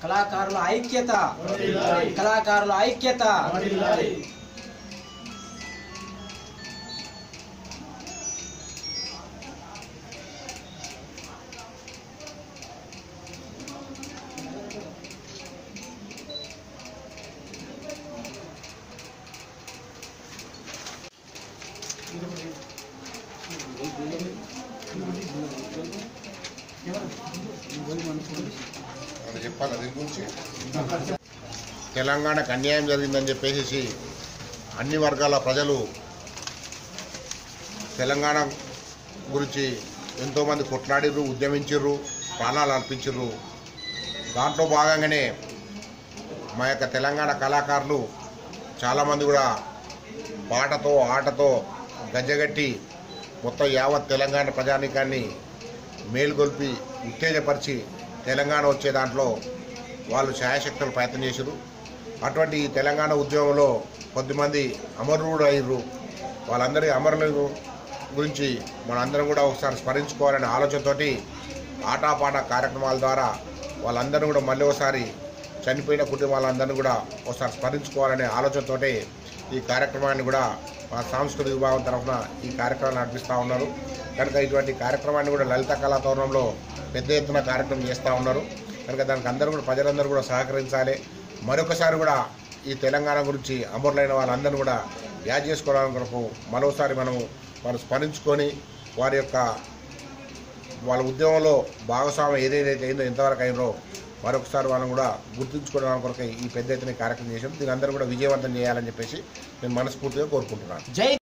కళాకారుల ఐక్యత కళాకారుల ఐక్యత అది చెప్పాలి దీని గురించి తెలంగాణకు అన్యాయం జరిగిందని చెప్పేసి అన్ని వర్గాల ప్రజలు తెలంగాణ గురించి ఎంతోమంది కొట్లాడిర్రు ఉద్యమించిర్రు ప్రాణాలు అర్పించిర్రు దాంట్లో భాగంగానే మా యొక్క తెలంగాణ కళాకారులు చాలామంది కూడా పాటతో ఆటతో గజ్జగట్టి మొత్తం యావత్ తెలంగాణ ప్రజానీకాన్ని మేలుగొల్పి ఉత్తేజపరిచి తెలంగాణ వచ్చే దాంట్లో వాళ్ళు ఛాయాశక్తులు ప్రయత్నం చేశారు అటువంటి ఈ తెలంగాణ ఉద్యమంలో కొద్దిమంది అమరుడు అయ్యారు వాళ్ళందరి అమరుల గురించి మనందరం కూడా ఒకసారి స్మరించుకోవాలనే ఆలోచనతోటి ఆటాపాట కార్యక్రమాల ద్వారా వాళ్ళందరూ కూడా మళ్ళీ ఒకసారి చనిపోయిన కుటుంబాలందరినీ కూడా ఒకసారి స్మరించుకోవాలనే ఆలోచనతోటి ఈ కార్యక్రమాన్ని కూడా మా సాంస్కృతిక విభాగం తరఫున ఈ కార్యక్రమాన్ని నడిపిస్తూ ఉన్నారు కనుక ఇటువంటి కార్యక్రమాన్ని కూడా లలిత కళాతోరణంలో పెద్ద ఎత్తున కార్యక్రమం చేస్తూ ఉన్నారు కనుక దానికి అందరూ కూడా ప్రజలందరూ కూడా సహకరించాలి మరొకసారి కూడా ఈ తెలంగాణ గురించి అమరులైన వాళ్ళందరూ కూడా యాద్ చేసుకోవడానికి కొరకు మరోసారి మనం మనం స్మరించుకొని వారి యొక్క వాళ్ళ ఉద్యమంలో భాగస్వామ్యం ఏదైతే అయిందో ఎంతవరకు అయినో మరొకసారి వాళ్ళని కూడా గుర్తుంచుకోవడానికి కొరకు ఈ పెద్ద ఎత్తున ఈ కార్యక్రమం చేశాం దీని అందరూ కూడా విజయవంతం చేయాలని చెప్పేసి నేను మనస్ఫూర్తిగా కోరుకుంటున్నాను జై